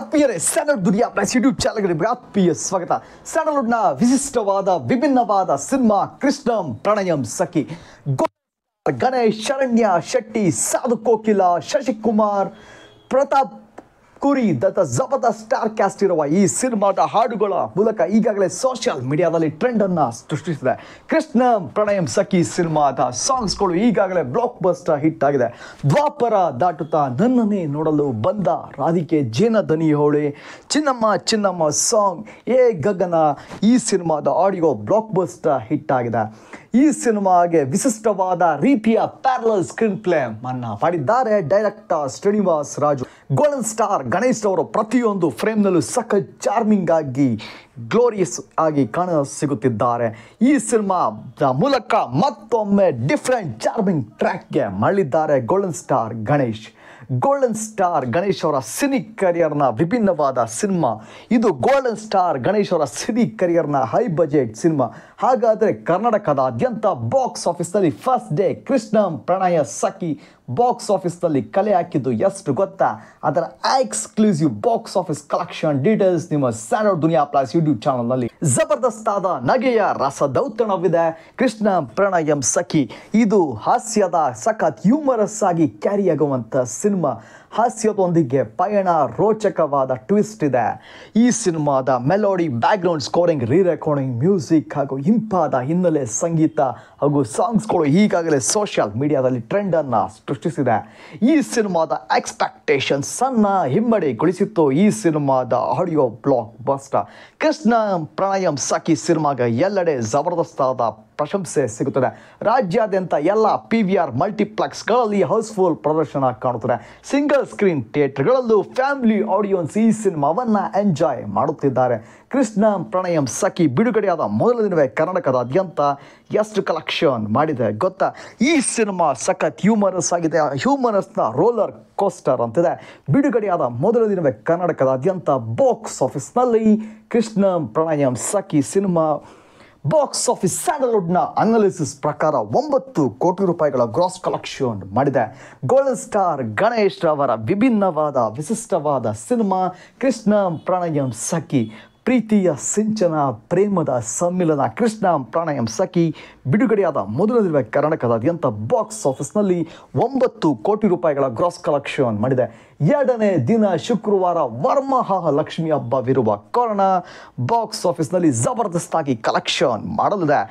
ಆತ್ಮೀಯರೇ Sandalwood Duniya plus YouTube ಚಾನಲ್ಗಳಿಗೆ ಆತ್ಮೀಯ ಸ್ವಾಗತ ಸ್ಯಾಂಡಲ್ವುಡ್ನ ವಿಶಿಷ್ಟವಾದ ವಿಭಿನ್ನವಾದ ಸಿನಿಮಾ ಕೃಷ್ಣಂ ಪ್ರಣಯಂ ಸಖಿ ಗೋ- ಗಣೇಶ್ ಶರಣ್ಯ ಶೆಟ್ಟಿ ಸಾಧು ಕೋಕಿಲ ಶಶಿಕುಮಾರ್ ಪ್ರತಾಪ್ ಕುರಿ ದತ್ತ ಜಬದ ಸ್ಟಾರ್ ಕ್ಯಾಸ್ಟ್ ಇರುವ ಈ ಸಿನಿಮಾದ ಹಾಡುಗಳ ಮೂಲಕ ಈಗಾಗಲೇ ಸೋಷಿಯಲ್ ಮೀಡಿಯಾದಲ್ಲಿ ಟ್ರೆಂಡ್ ಅನ್ನ ಸೃಷ್ಟಿಸಿದೆ ಕೃಷ್ಣ ಪ್ರಣಯಂ ಸಖಿ ಸಿನಿಮಾದ ಸಾಂಗ್ಸ್ಗಳು ಈಗಾಗಲೇ ಬ್ಲಾಕ್ ಬಸ್ಟರ್ ಹಿಟ್ ಆಗಿದೆ ದ್ವಾಪರ ದಾಟುತ್ತಾ ನನ್ನನ್ನೇ ನೋಡಲು ಬಂದ ರಾಧಿಕೆ ಜೇನ ದನಿ ಹೋಳೆ ಚಿನ್ನಮ್ಮ ಚಿನ್ನಮ್ಮ ಸಾಂಗ್ ಏ ಗಗನ ಈ ಸಿನಿಮಾದ ಆಡಿಯೋ ಬ್ಲಾಕ್ ಬಸ್ಟರ್ ಹಿಟ್ ಆಗಿದೆ ಈ ಸಿನಿಮಾಗೆ ವಿಶಿಷ್ಟವಾದ ರೀತಿಯ ಪ್ಯಾರಲಲ್ ಸ್ಕ್ರೀನ್ ಪ್ಲೇ ಅನ್ನ ಮಾಡಿದ್ದಾರೆ director Srinivas Raju golden star Ganesh ಅವರು ಪ್ರತಿಯೊಂದು ಫ್ರೇಮ್ನಲ್ಲೂ ಸಖತ್ ಚಾರ್ಮಿಂಗ್ ಆಗಿ ಗ್ಲೋರಿಯಸ್ ಆಗಿ ಕಾಣ ಸಿಗುತ್ತಿದ್ದಾರೆ ಈ ಸಿನಿಮಾದ ಮೂಲಕ ಮತ್ತೊಮ್ಮೆ ಡಿಫ್ರೆಂಟ್ ಚಾರ್ಮಿಂಗ್ ಟ್ರ್ಯಾಕ್ಗೆ ಮರಳಿದ್ದಾರೆ golden star Ganesh golden star Ganesh ಅವರ ಸಿನಿ ಕರಿಯರ್ನ ವಿಭಿನ್ನವಾದ ಸಿನಿಮಾ ಇದು ಗೋಲ್ಡನ್ ಸ್ಟಾರ್ ಗಣೇಶ್ ಅವರ ಸಿನಿ ಕರಿಯರ್ನ ಹೈ ಬಜೆಟ್ ಸಿನಿಮಾ ಹಾಗಾದರೆ ಕರ್ನಾಟಕದಾದ್ಯಂತ ಬಾಕ್ಸ್ ಆಫೀಸ್ನಲ್ಲಿ ಫಸ್ಟ್ ಡೇ ಕೃಷ್ಣ ಪ್ರಣಯ ಸಖಿ ಬಾಕ್ಸ್ ಆಫೀಸ್ನಲ್ಲಿ ಕಲೆ ಹಾಕಿದ್ದು ಎಷ್ಟು ಗೊತ್ತಾ ಅದರ exclusive box office collection details ನಿಮ್ಮ ಸ್ಯಾಂಡರ್ಡ್ ದುನಿಯಾ ಪ್ಲಸ್ ಯೂಟ್ಯೂಬ್ ಚಾನಲ್ನಲ್ಲಿ ಜಬರ್ದಸ್ತಾದ ನಗೆಯ ರಸದೌತಣವಿದೆ ಕೃಷ್ಣ ಪ್ರಣಯಂ ಸಖಿ ಇದು ಹಾಸ್ಯದ ಸಖತ್ ಹ್ಯೂಮರಸ್ ಆಗಿ ಕ್ಯಾರಿ ಆಗುವಂಥ ಸಿನಿಮಾ ಹಾಸ್ಯದೊಂದಿಗೆ ಪಯಣ ರೋಚಕವಾದ ಟ್ವಿಸ್ಟ್ ಇದೆ ಈ ಸಿನಿಮಾದ melody background scoring re recording music ಹಾಗೂ ಇಂಪಾದ ಹಿನ್ನೆಲೆ ಸಂಗೀತ ಹಾಗೂ ಸಾಂಗ್ಸ್ಗಳು ಈಗಾಗಲೇ ಸೋಷಿಯಲ್ ಮೀಡಿಯಾದಲ್ಲಿ ಟ್ರೆಂಡನ್ನು ಸೃಷ್ಟಿಸಿದೆ ಈ ಸಿನಿಮಾದ ಎಕ್ಸ್ಪೆಕ್ಟೇಷನ್ ಸಣ್ಣ ಹಿಮ್ಮಡಿಗೊಳಿಸಿತ್ತು ಈ ಸಿನಿಮಾದ audio blockbuster Krishna Pranayam Sakhi ಸಿನಿಮಾಗ ಎಲ್ಲೆಡೆ ಜಬರ್ದಸ್ತಾದ ಪ್ರಶಂಸೆ ಸಿಗುತ್ತದೆ ರಾಜ್ಯಾದ್ಯಂತ ಎಲ್ಲ ಪಿ ವಿ ಆರ್ ಮಲ್ಟಿಪ್ಲೆಕ್ಸ್ಗಳಲ್ಲಿ ಹೌಸ್ಫುಲ್ ಪ್ರದರ್ಶನ ಕಾಣುತ್ತದೆ ಸಿಂಗಲ್ ಸ್ಕ್ರೀನ್ ಥಿಯೇಟರ್ಗಳಲ್ಲೂ ಫ್ಯಾಮಿಲಿ ಆಡಿಯನ್ಸ್ ಈ ಸಿನಿಮಾವನ್ನು ಎಂಜಾಯ್ ಮಾಡುತ್ತಿದ್ದಾರೆ ಕೃಷ್ಣ ಪ್ರಣಯಂ ಸಖಿ ಬಿಡುಗಡೆಯಾದ ಮೊದಲ ದಿನವೇ ಕರ್ನಾಟಕದಾದ್ಯಂತ ಎಷ್ಟು ಕಲೆಕ್ಷನ್ ಮಾಡಿದೆ ಗೊತ್ತಾ ಈ ಸಿನಿಮಾ ಸಖತ್ ಹ್ಯೂಮರಸ್ ಆಗಿದೆ ಹ್ಯೂಮರಸ್ನ ರೋಲರ್ ಕೋಸ್ಟರ್ ಅಂತಿದೆ ಬಿಡುಗಡೆಯಾದ ಮೊದಲ ದಿನವೇ ಕರ್ನಾಟಕದಾದ್ಯಂತ ಬಾಕ್ಸ್ ಆಫೀಸ್ನಲ್ಲಿ ಕೃಷ್ಣ ಪ್ರಣಯಂ ಸಖಿ ಸಿನಿಮಾ ಬಾಕ್ಸ್ ಆಫೀಸ್ ಸ್ಯಾಂಡಲ್ವುಡ್ನ ಅನಾಲಿಸಿಸ್ ಪ್ರಕಾರ ಒಂಬತ್ತು ಕೋಟಿ ರೂಪಾಯಿಗಳ ಗ್ರಾಸ್ ಕಲೆಕ್ಷನ್ ಮಾಡಿದೆ ಗೋಲ್ಡನ್ ಸ್ಟಾರ್ ಗಣೇಶ್ ರವರ ವಿಭಿನ್ನವಾದ ವಿಶಿಷ್ಟವಾದ ಸಿನಿಮಾ ಕೃಷ್ಣ ಪ್ರಣಯಂ ಸಖಿ ಪ್ರೀತಿಯ ಸಿಂಚನ ಪ್ರೇಮದ ಸಮ್ಮಿಲನ ಕೃಷ್ಣ ಪ್ರಾಣಯಂ ಸಖಿ ಬಿಡುಗಡೆಯಾದ ಮೊದಲ ದಿನ ಕರ್ನಾಟಕದಾದ್ಯಂತ ಬಾಕ್ಸ್ ಆಫೀಸ್ನಲ್ಲಿ ಒಂಬತ್ತು ಕೋಟಿ ರೂಪಾಯಿಗಳ ಗ್ರಾಸ್ ಕಲೆಕ್ಷನ್ ಮಾಡಿದೆ ಎರಡನೇ ದಿನ ಶುಕ್ರವಾರ ವರಮಹಾಲಕ್ಷ್ಮಿ ಹಬ್ಬವಿರುವ ಕಾರಣ ಬಾಕ್ಸ್ ಆಫೀಸ್ನಲ್ಲಿ ಜಬರ್ದಸ್ತಾಗಿ ಕಲೆಕ್ಷನ್ ಮಾಡಲಿದೆ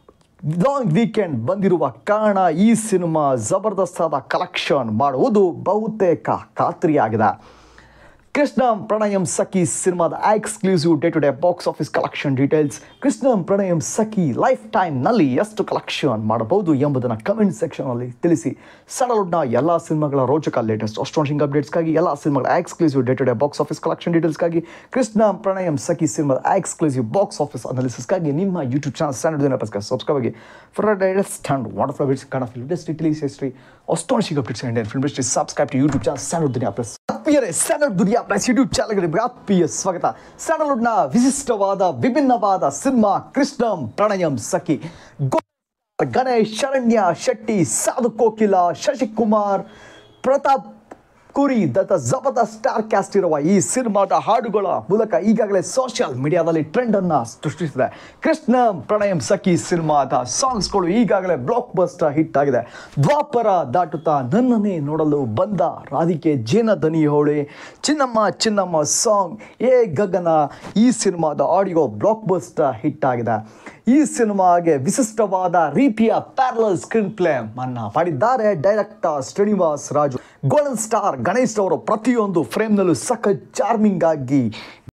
ಲಾಂಗ್ ವೀಕೆಂಡ್ ಬಂದಿರುವ ಕಾರಣ ಈ ಸಿನಿಮಾ ಜಬರ್ದಸ್ತಾದ ಕಲೆಕ್ಷನ್ ಮಾಡುವುದು ಬಹುತೇಕ ಖಾತ್ರಿಯಾಗಿದೆ ಕೃಷ್ಣ ಪ್ರಣಯಂ ಸಖಿ ಸಿನಿಮಾದ exclusive day to day box office collection details Krishna Pranayam Sakhi life ಟೈಮ್ನಲ್ಲಿ ಎಷ್ಟು ಕಲೆಕ್ಷನ್ ಮಾಡಬಹುದು ಎಂಬುದನ್ನು ಕಮೆಂಟ್ ಸೆಕ್ಷನಲ್ಲಿ ತಿಳಿಸಿ ಸ್ಯಾಂಡಲ್ವುಡ್ನ ಎಲ್ಲ ಸಿನಿಮಾಗಳ ರೋಚಕ ಲೇಟೆಸ್ಟ್ ಅಸ್ಟ್ರಾಂಜಿಂಗ್ ಅಪ್ಡೇಟ್ಸ್ಗಾಗಿ ಎಲ್ಲ ಸಿನಿಮಾಗಳ exclusive day to day box office collection ಡೀಟೇಲ್ಸ್ಗಾಗಿ ಕೃಷ್ಣ ಪ್ರಣಯಂ ಸಖಿ ಸಿನಿಮಾದ ಎಕ್ಸ್ಕ್ಲೂಸಿವ್ ಬಾಕ್ಸ್ ಆಫೀಸ್ ಅನಾಲಿಸಿಸ್ಗಾಗಿ ನಿಮ್ಮ ಯೂಟ್ಯೂಬ್ ಚಾನಲ್ ಸ್ಟ್ಯಾಂಡರ್ಡ್ ದಿನ ಸಬ್ಸ್ಕ್ರೈಬ್ ಆಗಿ for latest and wonderful updates Kannada film industry ಟಿಲೀಸ್ history astonishing updates Indian film industry subscribe to YouTube channel Standard Duniya plus ಆತ್ಮೀಯರೇ Standard Duniya plus YouTube ಚಾನಲ್ಗಳಿಗೆ ಆತ್ಮೀಯ ಸ್ವಾಗತ ಸ್ಯಾಂಡಲ್ವುಡ್ನ ವಿಶಿಷ್ಟವಾದ ವಿಭಿನ್ನವಾದ ಸಿನಿಮಾ ಕೃಷ್ಣಂ ಪ್ರಣಯಂ ಸಖಿ ಗೋ- ಗಣೇಶ್ ಶರಣ್ಯ ಶೆಟ್ಟಿ ಸಾಧು ಕೋಕಿಲ ಶಶಿಕುಮಾರ್ ಪ್ರತಾಪ್ ಕುರಿ ದತ್ತ ಜಬದ ಸ್ಟಾರ್ ಕ್ಯಾಸ್ಟ್ ಇರುವ ಈ ಸಿನಿಮಾದ ಹಾಡುಗಳ ಮೂಲಕ ಈಗಾಗಲೇ ಸೋಷಿಯಲ್ ಮೀಡಿಯಾದಲ್ಲಿ ಟ್ರೆಂಡ್ ಅನ್ನ ಸೃಷ್ಟಿಸಿದೆ ಕೃಷ್ಣ ಪ್ರಣಯಂ ಸಖಿ ಸಿನಿಮಾದ ಸಾಂಗ್ಸ್ಗಳು ಈಗಾಗಲೇ ಬ್ಲಾಕ್ ಬಸ್ಟರ್ ಹಿಟ್ ಆಗಿದೆ ದ್ವಾಪರ ದಾಟುತ್ತಾ ನನ್ನನ್ನೇ ನೋಡಲು ಬಂದ ರಾಧಿಕೆ ಜೇನ ದನಿ ಹೋಳೆ ಚಿನ್ನಮ್ಮ ಚಿನ್ನಮ್ಮ ಸಾಂಗ್ ಏ ಗಗನ ಈ ಸಿನಿಮಾದ ಆಡಿಯೋ ಬ್ಲಾಕ್ ಬಸ್ಟರ್ ಹಿಟ್ ಆಗಿದೆ ಈ ಸಿನಿಮಾಗೆ ವಿಶಿಷ್ಟವಾದ ರೀತಿಯ ಪ್ಯಾರಲಲ್ ಸ್ಕ್ರೀನ್ ಪ್ಲೇ ಅನ್ನ ಮಾಡಿದ್ದಾರೆ director Srinivas Raju golden star Ganesh ಅವರು ಪ್ರತಿಯೊಂದು ಫ್ರೇಮ್ನಲ್ಲೂ ಸಖತ್ ಚಾರ್ಮಿಂಗ್ ಆಗಿ